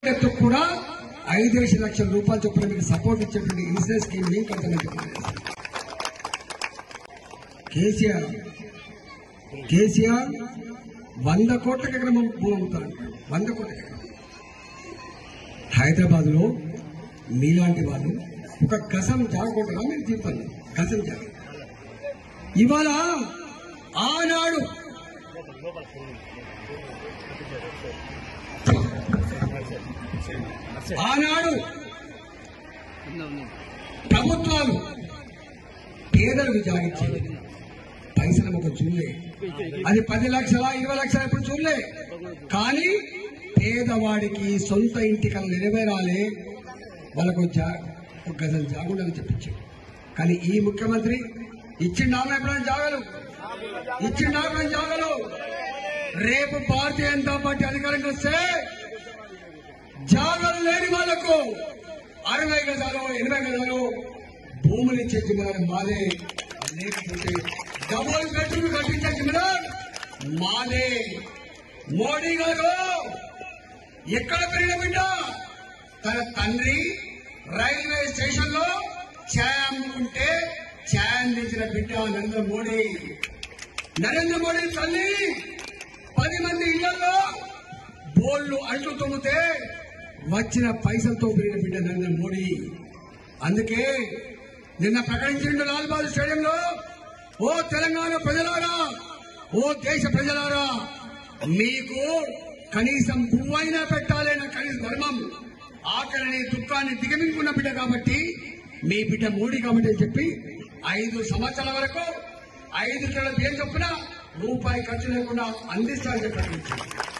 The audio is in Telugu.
ఎత్తు కూడా ఐదేసి లక్షల రూపాయలు చొప్పున మీకు సపోర్ట్ ఇచ్చేటువంటి ఇన్సూరెన్స్ స్కీమ్ మీకు అర్థమైంది కేసీఆర్ కేసీఆర్ వంద కోట్ల ఎకరం భూమి అమ్ముతాడు వంద కోట్ల ఎకరం హైదరాబాద్ లో మీలాంటి వాళ్ళు ఒక గసం జాగకూడదా మీరు జీవితంలో గసం జాగ ఇవాళ ఆనాడు ఆనాడు ప్రభుత్వాలు పేదలకు జాగించేది పైసలు ఒక చూడలే అది పది లక్షల ఇరవై లక్షల ఇప్పుడు చూడలే కానీ పేదవాడికి సొంత ఇంటి కళ నెరవేరాలి వాళ్ళకు జా- ఒక గజం జాగుండని చెప్పించాడు కానీ ఈ ముఖ్యమంత్రి ఇచ్చిన ఎప్పుడైనా జాగలు ఇచ్చిన ఎప్పుడైనా జాగలు రేపు భారతీయ జనతా పార్టీ అధికారంకి వస్తే జాగలు లేని వాళ్లకు అరవై గజాలు ఎనభై గజాలు భూములు ఇచ్చే జిమ్మరాలు మాదే లేకపోతే డబుల్ బెడ్రూమ్ కట్టించే జిమ్మరాలు మాదే మోడీ గారు ఎక్కడ పెరిగిన బిడ్డ తన తండ్రి రైల్వే స్టేషన్ లో ఛాయ్ అమ్ముకుంటే ఛాయ్ అందించిన బిడ్డ నరేంద్ర మోడీ నరేంద్ర మోడీ తల్లి పది మంది ఇళ్లలో బోళ్లు అంట్లు తొమ్మితే వచ్చిన పైసలతో పెరిగిన బిడ్డ నరేంద్ర మోడీ అందుకే నిన్న ప్రకటించిన లాల్బాగ్ స్టేడియంలో ఓ తెలంగాణ ప్రజలారా ఓ దేశ ప్రజలారా మీకు కనీసం పువ్వైనా పెట్టాలన్న కనీస ధర్మం ఆకలిని దుఃఖాన్ని దిగమింగున్న బిడ్డ కాబట్టి మీ బిడ్డ మోడీ కాబట్టి అని చెప్పి ఐదు సంవత్సరాల వరకు ఐదు కిలోల బియ్యం చొప్పున రూపాయి ఖర్చు లేకుండా అందిస్తారని ప్రకటించారు